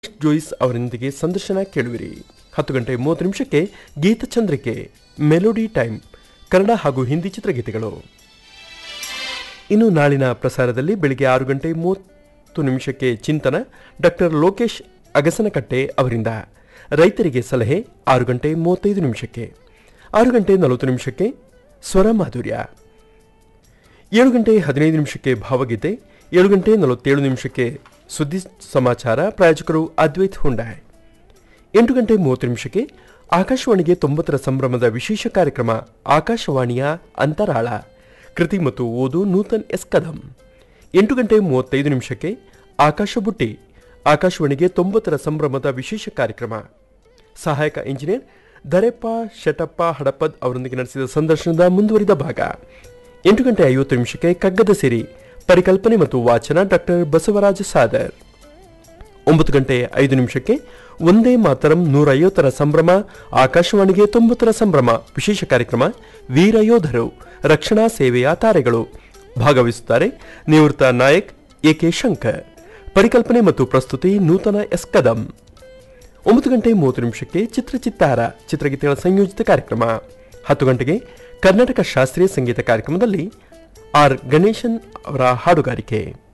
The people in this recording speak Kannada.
ಜೋಯಿಸ್ ಅವರೊಂದಿಗೆ ಸಂದರ್ಶನ ಕೇಳುವಿರಿ ಹತ್ತು ಗಂಟೆ ಮೂವತ್ತು ನಿಮಿಷಕ್ಕೆ ಗೀತಚಂದ್ರಿಕೆ ಮೆಲೋಡಿ ಟೈಮ್ ಕನ್ನಡ ಹಾಗೂ ಹಿಂದಿ ಚಿತ್ರಗೀತೆಗಳು ಇನ್ನು ನಾಳಿನ ಪ್ರಸಾರದಲ್ಲಿ ಬೆಳಿಗ್ಗೆ ಆರು ಗಂಟೆ ಮೂವತ್ತು ನಿಮಿಷಕ್ಕೆ ಚಿಂತನ ಡಾಕ್ಟರ್ ಲೋಕೇಶ್ ಅಗಸನಕಟ್ಟೆ ಅವರಿಂದ ರೈತರಿಗೆ ಸಲಹೆ ಆರು ಗಂಟೆ ಮೂವತ್ತೈದು ನಿಮಿಷಕ್ಕೆ ಆರು ಗಂಟೆ ನಲವತ್ತು ನಿಮಿಷಕ್ಕೆ ಸ್ವರ ಮಾಧುರ್ಯ ಏಳು ಗಂಟೆ ಹದಿನೈದು ನಿಮಿಷಕ್ಕೆ ಭಾವಗೀತೆ ಏಳು ಗಂಟೆ ನಲವತ್ತೇಳು ನಿಮಿಷಕ್ಕೆ ಸುದ್ದಿ ಸಮಾಚಾರ ಪ್ರಾಯೋಜಕರು ಅದ್ವೈತ್ ಹುಂಡಾಯ್ ಎಂಟು ಗಂಟೆ ಮೂವತ್ತು ನಿಮಿಷಕ್ಕೆ ಆಕಾಶವಾಣಿಗೆ ತೊಂಬತ್ತರ ಸಂಭ್ರಮದ ವಿಶೇಷ ಕಾರ್ಯಕ್ರಮ ಆಕಾಶವಾಣಿಯ ಅಂತರಾಳ ಕೃತಿ ಮತ್ತು ಓದು ನೂತನ್ ಎಸ್ ಕದಂ ಎಂಟು ಗಂಟೆ ಮೂವತ್ತೈದು ನಿಮಿಷಕ್ಕೆ ಆಕಾಶ ಬುಟ್ಟಿ ಆಕಾಶವಾಣಿಗೆ ತೊಂಬತ್ತರ ಸಂಭ್ರಮದ ವಿಶೇಷ ಕಾರ್ಯಕ್ರಮ ಸಹಾಯಕ ಇಂಜಿನಿಯರ್ ದರೆಪ್ಪ ಶಟಪ್ಪ ಹಡಪದ್ ಅವರೊಂದಿಗೆ ನಡೆಸಿದ ಸಂದರ್ಶನದ ಮುಂದುವರಿದ ಭಾಗ ಎಂಟು ಗಂಟೆ ಐವತ್ತು ನಿಮಿಷಕ್ಕೆ ಕಗ್ಗದ ಸಿರಿ ಪರಿಕಲ್ಪನೆ ಮತ್ತು ವಾಚನ ಡಾಕ್ಟರ್ ಬಸವರಾಜ ಸಾದರ್ ಒಂಬತ್ತು ಗಂಟೆ ಐದು ನಿಮಿಷಕ್ಕೆ ಒಂದೇ ಮಾತರಂ ನೂರ ಐವತ್ತರ ಸಂಭ್ರಮ ಆಕಾಶವಾಣಿಗೆ ತೊಂಬತ್ತರ ಸಂಭ್ರಮ ವಿಶೇಷ ಕಾರ್ಯಕ್ರಮ ವೀರ ಯೋಧರು ರಕ್ಷಣಾ ಸೇವೆಯ ತಾರೆಗಳು ಭಾಗವಹಿಸುತ್ತಾರೆ ನಿವೃತ್ತ ನಾಯಕ್ ಎ ಕೆ ಶಂಕರ್ ಪರಿಕಲ್ಪನೆ ಮತ್ತು ಪ್ರಸ್ತುತಿ ನೂತನ ಎಸ್ ಕದಂ ಒಂಬತ್ತು ಗಂಟೆ ಮೂವತ್ತು ನಿಮಿಷಕ್ಕೆ ಚಿತ್ರಚಿತ್ತಾರ ಚಿತ್ರಗೀತೆಗಳ ಸಂಯೋಜಿತ ಕಾರ್ಯಕ್ರಮ ಹತ್ತು ಗಂಟೆಗೆ ಕರ್ನಾಟಕ ಶಾಸ್ತ್ರೀಯ ಸಂಗೀತ ಕಾರ್ಯಕ್ರಮದಲ್ಲಿ ಆರ್ ಗಣೇಶನ್ ಅವರ ಹಾಡುಗಾರಿಕೆ